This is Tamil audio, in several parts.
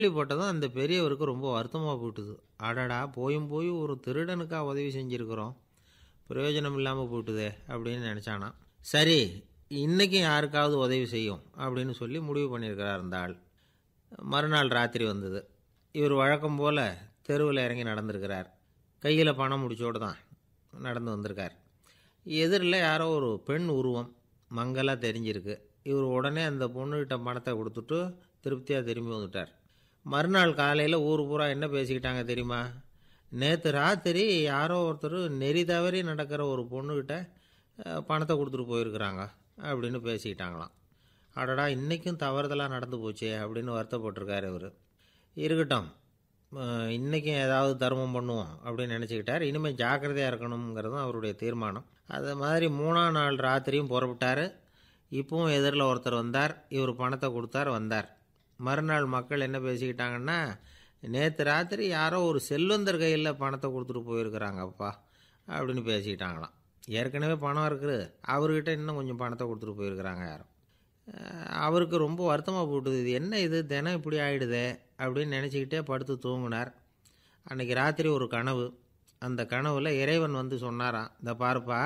கேள்விப்பட்டதும் அந்த பெரியவருக்கு ரொம்ப வருத்தமாக போயிட்டுது அடடா போயும் போய் ஒரு திருடனுக்கா உதவி செஞ்சுருக்கிறோம் பிரயோஜனம் இல்லாமல் போயிட்டுதே அப்படின்னு நினச்சானா சரி இன்றைக்கும் யாருக்காவது உதவி செய்யும் அப்படின்னு சொல்லி முடிவு பண்ணியிருக்கிறார் அந்த ஆள் மறுநாள் ராத்திரி வந்தது இவர் வழக்கம் போல் தெருவில் இறங்கி நடந்திருக்கிறார் கையில் பணம் முடிச்சோடு தான் நடந்து வந்திருக்கார் எதிரில் யாரோ ஒரு பெண் உருவம் மங்கலாக தெரிஞ்சிருக்கு இவர் உடனே அந்த பொண்ணுகிட்ட பணத்தை கொடுத்துட்டு திருப்தியாக திரும்பி வந்துட்டார் மறுநாள் காலையில் ஊர் பூரா என்ன பேசிக்கிட்டாங்க தெரியுமா நேற்று ராத்திரி யாரோ ஒருத்தர் நெறி தவறி நடக்கிற ஒரு பொண்ணுக்கிட்ட அஹ், பணத்தை கொடுத்துட்டு போயிருக்கிறாங்க அப்படின்னு பேசிக்கிட்டாங்களாம் அடடா இன்றைக்கும் தவறுதலாக நடந்து போச்சே அப்படின்னு வருத்தப்பட்டிருக்காரு இவர் இருக்கட்டும் அஹ், இன்னைக்கும் ஏதாவது தர்மம் பண்ணுவோம் அப்படின்னு நினச்சிக்கிட்டார் இனிமேல் ஜாக்கிரதையாக இருக்கணுங்கிறது தான் அவருடைய தீர்மானம் அது மாதிரி மூணாம் நாள் ராத்திரியும் புறப்பட்டார் இப்பவும் எதிரில் ஒருத்தர் வந்தார் இவர் பணத்தை கொடுத்தார் வந்தார் மறுநாள் மக்கள் என்ன பேசிக்கிட்டாங்கன்னா நேற்று ராத்திரி யாரோ ஒரு செல்வந்தர் கையில் பணத்தை கொடுத்துட்டு போயிருக்கிறாங்கப்பா அப்படின்னு பேசிக்கிட்டாங்களாம் ஏற்கனவே பணம் இருக்குது அவர்கிட்ட இன்னும் கொஞ்சம் பணத்தை கொடுத்துட்டு போயிருக்கிறாங்க யாரும் அஹ் அவருக்கு ரொம்ப வருத்தமாக போட்டுது இது என்ன இது தினம் இப்படி ஆயிடுதே அப்படின்னு நினச்சிக்கிட்டே படுத்து தூங்கினார் அன்னைக்கு ராத்திரி ஒரு கனவு அந்த கனவில் இறைவன் வந்து சொன்னாராம் இந்த பாருப்பா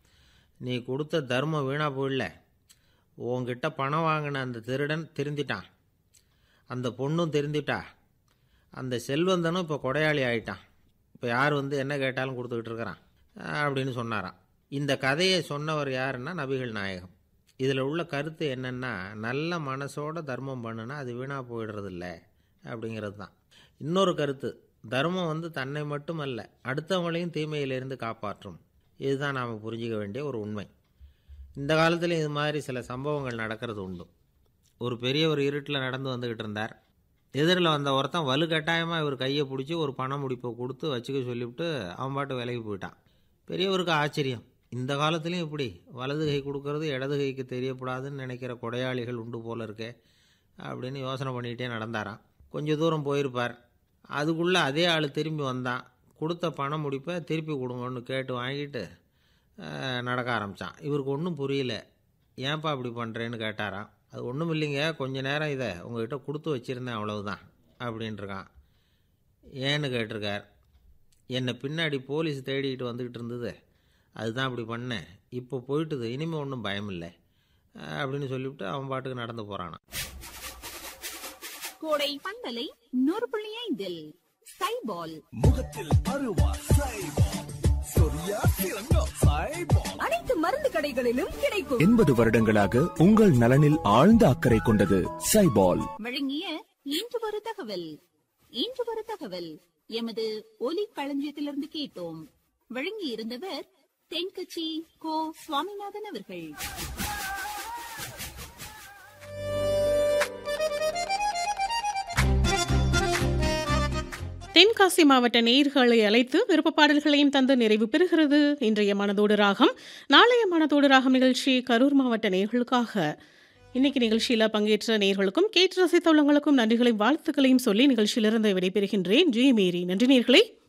நீ கொடுத்த தர்மம் வீணாக போயிடல உன்கிட்ட பணம் வாங்கின அந்த திருடன் திருந்திட்டான் அந்த பொண்ணும் திருந்திட்டா அந்த செல்வந்தனும் இப்போ கொடையாளி ஆயிட்டான் இப்போ யார் வந்து என்ன கேட்டாலும் கொடுத்துக்கிட்டு இருக்கிறான் அஹ் அப்படின்னு சொன்னாராம் இந்த கதையை சொன்னவர் யாருன்னா நபிகள் நாயகம் இதில் உள்ள கருத்து என்னென்னா நல்ல மனசோட தர்மம் பண்ணுனா அது வீணாக போயிடுறதில்ல அப்படிங்கிறது தான் இன்னொரு கருத்து தர்மம் வந்து தன்னை மட்டுமல்ல அடுத்தவங்களையும் தீமையிலிருந்து காப்பாற்றும் இதுதான் நாம் புரிஞ்சிக்க வேண்டிய ஒரு உண்மை இந்த காலத்துலேயும் இது மாதிரி சில சம்பவங்கள் நடக்கிறது உண்டு ஒரு பெரிய ஒரு இருட்டில் நடந்து வந்துக்கிட்டு இருந்தார் எதிரில் வந்த ஒருத்தன் வலுக்கட்டாயமாக இவர் கையை பிடிச்சி ஒரு பண முடிப்பை கொடுத்து வச்சுக்க சொல்லிவிட்டு அவன் பாட்டு விலகி போயிட்டான் பெரியவருக்கு ஆச்சரியம் இந்த காலத்துலேயும் இப்படி வலது கை கொடுக்கறது இடது கைக்கு தெரியக்கூடாதுன்னு நினைக்கிற கொடையாளிகள் உண்டு போல இருக்கே அப்படின்னு யோசனை பண்ணிக்கிட்டே நடந்தாராம் கொஞ்சம் தூரம் போயிருப்பார் அதுக்குள்ளே அதே ஆள் திரும்பி வந்தான் கொடுத்த பண முடிப்பை திருப்பி கொடுங்கன்னு கேட்டு வாங்கிட்டு அஹ், நடக்க ஆரம்பித்தான் இவருக்கு ஒன்றும் புரியல ஏன்பா இப்படி பண்ணுறேன்னு கேட்டாராம் அது ஒன்றும் இல்லைங்க கொஞ்ச நேரம் இதை உங்ககிட்ட கொடுத்து வச்சுருந்தேன் அவ்வளவுதான் அப்படின்ட்டுருக்கான் ஏன்னு கேட்டிருக்கார் என்னை பின்னாடி போலீஸ் தேடிக்கிட்டு வந்துக்கிட்டு இருந்தது அதுதான் அப்படி பண்ணேன் இப்போ போயிட்டுது இனிமேல் ஒன்றும் பயம் இல்லை அஹ், அப்படின்னு சொல்லிவிட்டு அவன் பாட்டுக்கு நடந்து போகிறானா கோடை பந்தலை நூறு புள்ளி ஐந்தில் சைபால் முகத்தில் அருவா சைபால் சொரியா திறங்கோ சைபால் அனைத்து மருந்து கடைகளிலும் கிடைக்கும் எண்பது வருடங்களாக உங்கள் நலனில் ஆழ்ந்த அக்கறை கொண்டது சைபால் வழங்கிய இன்று ஒரு தகவல் இன்று ஒரு தகவல் எமது ஒலி களஞ்சியத்திலிருந்து கேட்டோம் வழங்கி இருந்தவர் தென்கட்சி கோ சுவாமிநாதன் அவர்கள் தென்காசி மாவட்ட நேயர்களை அழைத்து விருப்ப பாடல்களையும் தந்து நிறைவு பெறுகிறது இன்றைய மனதோடு ராகம் நாளைய மனதோடு ராகம் நிகழ்ச்சி கரூர் மாவட்ட நேயர்களுக்காக இன்னைக்கு நிகழ்ச்சியில் பங்கேற்ற நேயர்களுக்கும் கேட்டு ரசித்த உள்ளங்களுக்கும் நன்றிகளையும் வாழ்த்துக்களையும் சொல்லி நிகழ்ச்சியிலிருந்து விடைபெறுகின்றேன் ஜெய் மேரி நன்றி நேயர்களே